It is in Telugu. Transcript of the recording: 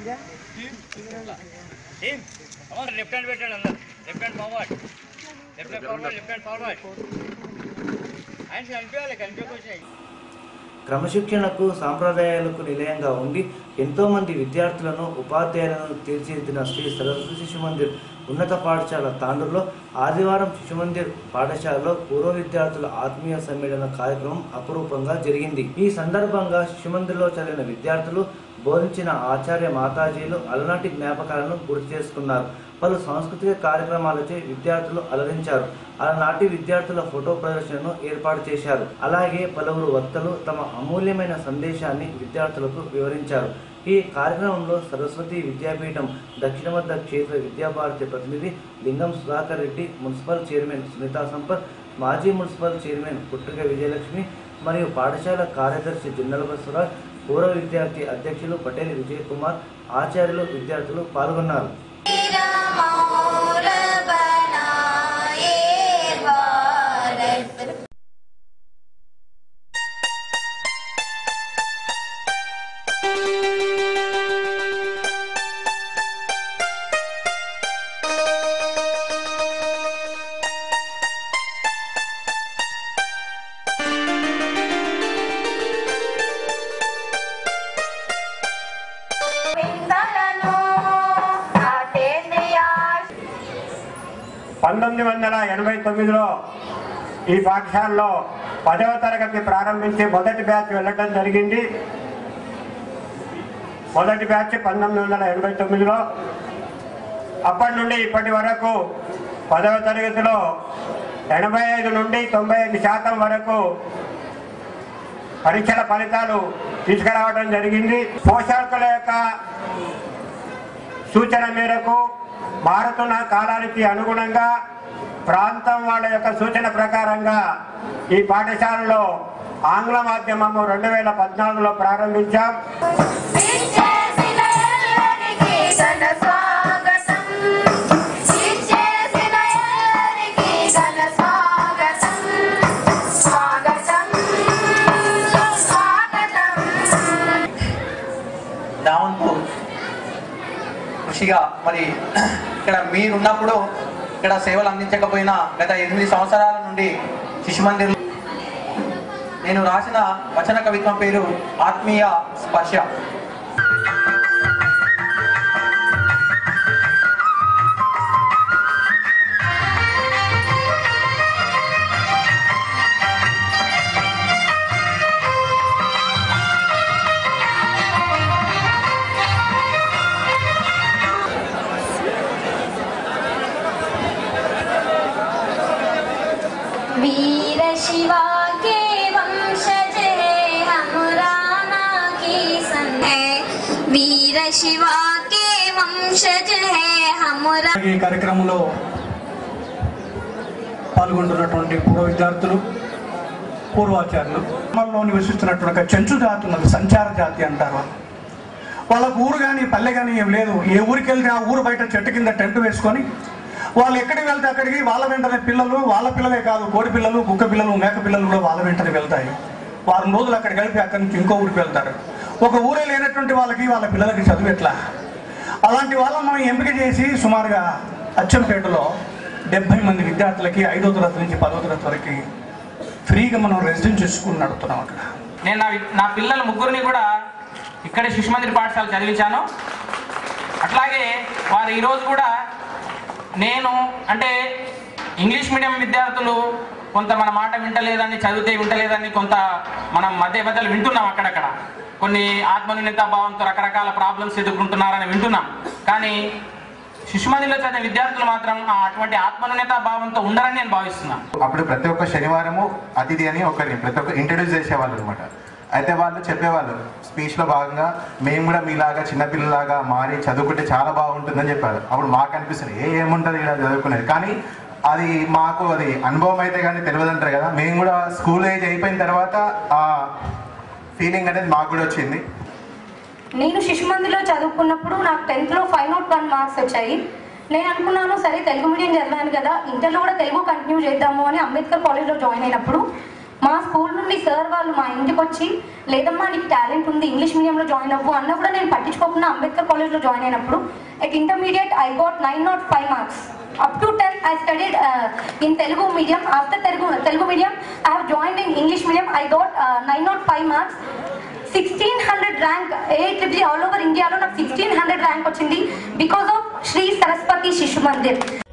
Team, come on, left hand పెట్టండి అందరు left hand forward left hand forward left hand forward hands కనిపించాలి కనిపించకొచ్చాయి క్రమశిక్షణకు సాంప్రదాయాలకు నిలయంగా ఉండి ఎంతో మంది విద్యార్థులను ఉపాధ్యాయులను తీర్చిదిద్దిన శ్రీ సరస్వతి శిశు మందిర్ ఉన్నత పాఠశాల తాండూరులో ఆదివారం శిశు మందిర్ పాఠశాలలో పూర్వ విద్యార్థుల ఆత్మీయ సమ్మేళన కార్యక్రమం అపురూపంగా జరిగింది ఈ సందర్భంగా శిశు మందిర్లో చదివిన విద్యార్థులు బోధించిన ఆచార్య మాతాజీలు అలనాటి జ్ఞాపకాలను గుర్తు చేసుకున్నారు పలు సాంస్కృతిక కార్యక్రమాలచే విద్యార్థులు అలరించారు అలనాటి విద్యార్థుల ఫోటో ప్రదర్శనను ఏర్పాటు చేశారు అలాగే పలువురు వక్తలు తమ అమూల్యమైన సందేశాన్ని విద్యార్థులకు వివరించారు ఈ కార్యక్రమంలో సరస్వతి విద్యాపీఠం దక్షిణ మధ్య క్షేత్ర విద్యాభారతి ప్రతినిధి లింగం సుధాకర్ రెడ్డి మున్సిపల్ చైర్మన్ సునీతా సంపత్ మాజీ మున్సిపల్ చైర్మన్ పుట్టుక విజయలక్ష్మి మరియు పాఠశాల కార్యదర్శి జిన్నల బసవరాజ్ పూర్వ విద్యార్థి అధ్యక్షులు పటేల్ విజయ్ కుమార్ ఆచార్యులు విద్యార్థులు పాల్గొన్నారు मोर बनाए भारत వింతలను నాటేంద్రియా పంతొమ్మిది వందల ఎనభై తొమ్మిదిలో ఈ పాఠశాలలో పదవ తరగతి ప్రారంభించి మొదటి బ్యాచ్ వెళ్ళడం జరిగింది మొదటి బ్యాచ్ పంతొమ్మిది వందల ఎనభై తొమ్మిదిలో అప్పటి నుండి ఇప్పటి వరకు పదవ తరగతిలో ఎనభై ఐదు నుండి తొంభై ఐదు శాతం వరకు పరీక్షల ఫలితాలు తీసుకురావడం జరిగింది పోషకుల యొక్క సూచన మేరకు మారుతున్న కాలానికి అనుగుణంగా ప్రాంతం వాళ్ళ యొక్క సూచన ప్రకారంగా ఈ పాఠశాలలో ఆంగ్ల మాధ్యమము రెండు వేల పద్నాలుగులో ప్రారంభించాం విచ్చేసిన ఎల్లరికి ఘన స్వాగతం విచ్చేసిన ఎల్లరికి ఘన స్వాగతం స్వాగతం స్వాగతం నా వంతు కృషిగా మరి ఇక్కడ మీరున్నప్పుడు ఇక్కడ సేవలు అందించకపోయినా గత ఎనిమిది సంవత్సరాల నుండి శిశు మందిర్ నేను రాసిన వచన కవిత్వం పేరు ఆత్మీయ స్పర్శ वीर शिवा के वंशज है हम राणा की सन है वीर शिवा के वंशज है हम रा- ఈ కార్యక్రమంలో పాల్గొంటున్నటువంటి పూర్వ విద్యార్థులు పూర్వాచార్యులు గ్రామంలో నివసిస్తున్నటువంటి ఒక చెంచు జాతి ఉన్నది సంచార జాతి అంటారు వాళ్ళు. వాళ్ళకు ఊరు కానీ పల్లె కానీ ఏం లేదు ఏ ఊరికి వెళ్తే ఆ ఊరు బయట చెట్టు కింద టెంట్ వేసుకొని వాళ్ళు ఎక్కడికి వెళ్తే అక్కడికి వాళ్ళ వెంటనే పిల్లలు వాళ్ళ పిల్లలే కాదు కోడి పిల్లలు కుక్క పిల్లలు మేక పిల్లలు కూడా వాళ్ళ వెంటనే వెళ్తాయి వారం రోజులు అక్కడ గడిపి అక్కడి నుంచి ఇంకో ఊరికి వెళ్తారు ఒక ఊరే లేనటువంటి వాళ్ళకి వాళ్ళ పిల్లలకి చదువు ఎట్లా అలాంటి వాళ్ళని మనం ఎంపిక చేసి సుమారుగా అచ్చంపేటలో డెబ్బై మంది విద్యార్థులకి ఐదో తరగతి నుంచి పదో తరగతి వరకు ఫ్రీగా మనం రెసిడెన్షియల్ స్కూల్ నడుపుతున్నాం అక్కడ నేను నా వి- నా పిల్లల ముగ్గురిని కూడా ఇక్కడే శిశు మందిర్ పాఠశాల చదివించాను అట్లాగే వారు ఈరోజు కూడా నేను అంటే ఇంగ్లీష్ మీడియం విద్యార్థులు కొంత మన మాట వింటలేదని చదివితే వింటలేదని కొంత మనం మధ్య మధ్యలో వింటున్నాం అక్కడక్కడ కొన్ని ఆత్మన్యూనత భావంతో రకరకాల ప్రాబ్లమ్స్ ఎదుర్కొంటున్నారని వింటున్నాం కానీ శిశు మందిర్లో చదివే విద్యార్థులు మాత్రం ఆ అటువంటి ఆత్మన్యూనత భావంతో ఉండరని నేను భావిస్తున్నాను అప్పుడు ప్రతి ఒక్క శనివారము అతిథి అని ఒకరిని ప్రతి ఒక్క ఇంట్రడ్యూస్ చేసేవాళ్ళు అనమాట అయితే వాళ్ళు చెప్పేవాళ్ళు స్పీచ్ లో భాగంగా మేము కూడా మీలాగా చిన్నపిల్లలాగా మారి చదువుకుంటే చాలా బాగుంటుందని చెప్పారు అప్పుడు మాకు అనిపిస్తుంది ఏ ఏముంటుంది ఇలా చదువుకునేది కానీ అది మాకు అది అనుభవం అయితే కానీ తెలియదు అంటారు కదా మేము కూడా స్కూల్ ఏజ్ అయిపోయిన తర్వాత ఆ ఫీలింగ్ అనేది మాకు కూడా వచ్చింది నేను శిశు మందిలో చదువుకున్నప్పుడు నాకు టెన్త్లో ఫైవ్ నాట్ వన్ మార్క్స్ వచ్చాయి నేను అనుకున్నాను సరే తెలుగు మీడియం చదివాను కదా ఇంటర్లో కూడా తెలుగు కంటిన్యూ చేద్దాము అని అంబేద్కర్ కాలేజ్లో జాయిన్ అయినప్పుడు మా స్కూల్ నుండి సార్ వాళ్ళు మా ఇంటికి వచ్చి లేదమ్మా నీకు టాలెంట్ ఉంది ఇంగ్లీష్ మీడియంలో జాయిన్ అవ్వు అన్న కూడా నేను పట్టించుకోకుండా అంబేద్కర్ కాలేజ్లో జాయిన్ అయినప్పుడు at intermediate I got nine not five marks up to tenth I studied in Telugu medium after Telugu Telugu medium I have join in English medium I got nine not five marks sixteen hundred rank A triple all over ఇండియాలో నాకు సిక్స్టీన్ హండ్రెడ్ ర్యాంక్ వచ్చింది బికాస్ ఆఫ్ శ్రీ సరస్వతి శిశు మందిర్